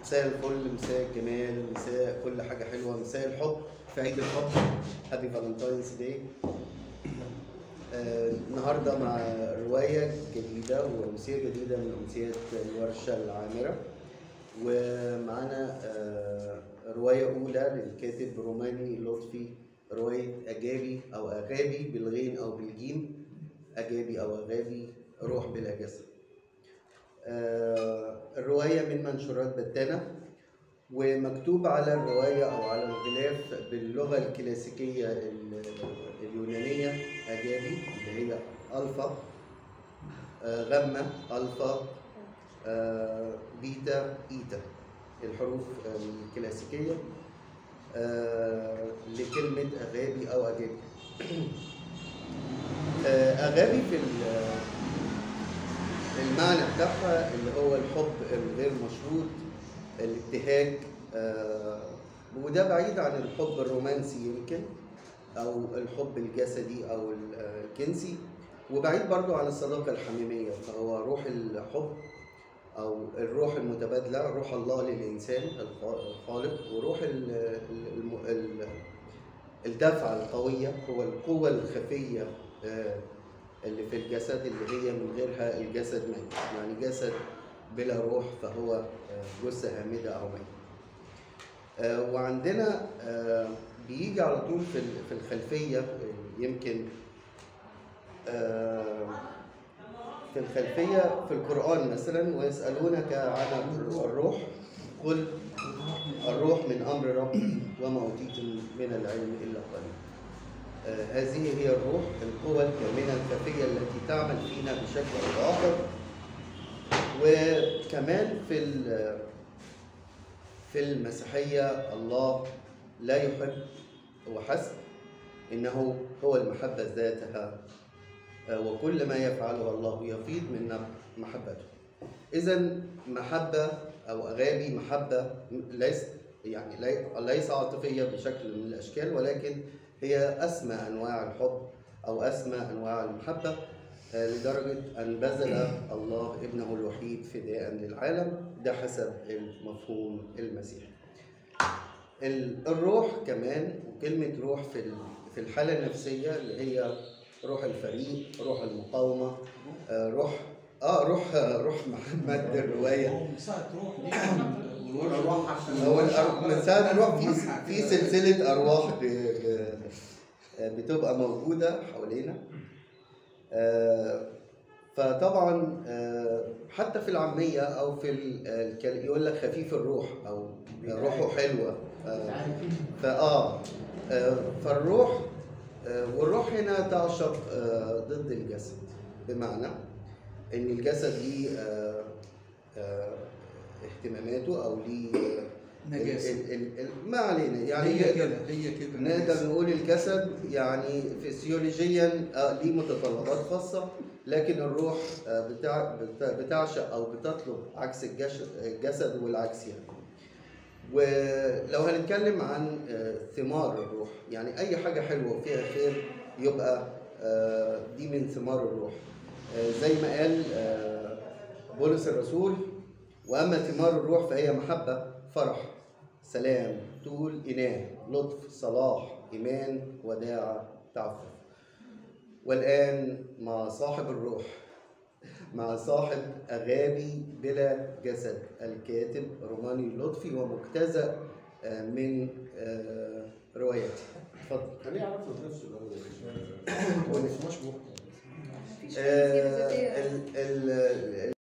مساء الفل مساء الجمال مساء كل حاجة حلوة مساء الحب في عيد الحب هابي فالنتاينز داي النهارده مع رواية جديدة وأمسية جديدة من أمسيات الورشة العامرة ومعانا آه، رواية أولى للكاتب روماني لطفي رواية أجابي أو أغابي بالغين أو بالجيم أجابي أو أغابي روح بلا جسد آه، الرواية من منشورات بتانة ومكتوب على الرواية أو على الغلاف باللغة الكلاسيكية ال- اليونانية أجابي اللي هي ألفا آه، غمة ألفا آه، بيتا إيتا الحروف الكلاسيكية آه، لكلمة أغابي أو أجابي آه، أغابي في ال- المعنى بتاعها اللي هو الحب الغير مشروط الابتهاج آه، وده بعيد عن الحب الرومانسي يمكن او الحب الجسدي او الجنسي وبعيد برضو عن الصداقة الحميمية فهو روح الحب او الروح المتبادلة روح الله للإنسان الخ- الخالق وروح ال- ال- الم- ال- الدفعة القوية هو القوة الخفية آه، اللي في الجسد اللي هي من غيرها الجسد ميت يعني جسد بلا روح فهو آه، جثة هامدة أو ميت آه، وعندنا آه، بيجي على طول في ال- في الخلفية آه، يمكن آه، في الخلفية في القرآن مثلا ويسألونك عن الروح قل الروح من أمر ربي وما أوتيتم من العلم إلا قليلا آه، هذه هي الروح القوى الكامنة الخفية التي تعمل فينا بشكل أو بآخر وكمان في ال- في المسيحية الله لا يحب وحسب إنه هو المحبة ذاتها آه، وكل ما يفعله الله يفيض من محبته إذا محبة أو أغابي محبة ليس يعني لي- ليس عاطفية بشكل من الأشكال ولكن هي أسمى أنواع الحب أو أسمى أنواع المحبة آه، لدرجة أن بذل الله ابنه الوحيد فداء للعالم ده حسب المفهوم المسيحي ال- الروح كمان وكلمة روح في ال- في الحالة النفسية اللي هي روح الفريق روح المقاومة آه، روح اه روح روح محمد الرواية هو من ساعة روح دي والروح عشان هو الأر- من ساعة الروح في في سلسلة أرواح ب- ب- بتبقى موجودة حوالينا آه، فطبعا آه، حتى في العامية أو في ال- الكل- يقول لك خفيف الروح أو روحه حلوة آه، فآه آه، فالروح آه، والروح هنا تعشق آه، ضد الجسد بمعنى إن الجسد ليه آه، آه، اهتماماته أو ليه آه، نجاسة ال- ال- ال- ما علينا يعني هي كده هي كده نقدر نقول الجسد يعني فسيولوجيا آه، ليه متطلبات خاصة لكن الروح آه، بتاع بت- بتعشق أو بتطلب عكس الجش- الجسد والعكس يعني ولو هنتكلم عن آه، ثمار الروح يعني أي حاجة حلوة وفيها خير يبقى آه، دي من ثمار الروح آه، زي ما قال آه، بولس الرسول وأما ثمار الروح فهي محبة فرح سلام طول إناة لطف صلاح إيمان وداعة تعفف والآن مع صاحب الروح مع صاحب أغابي بلا جسد الكاتب روماني لطفي ومجتزأ آه، من آه، رواياته اتفضل خليه يعرف نفسه الاول آه، ال- ال-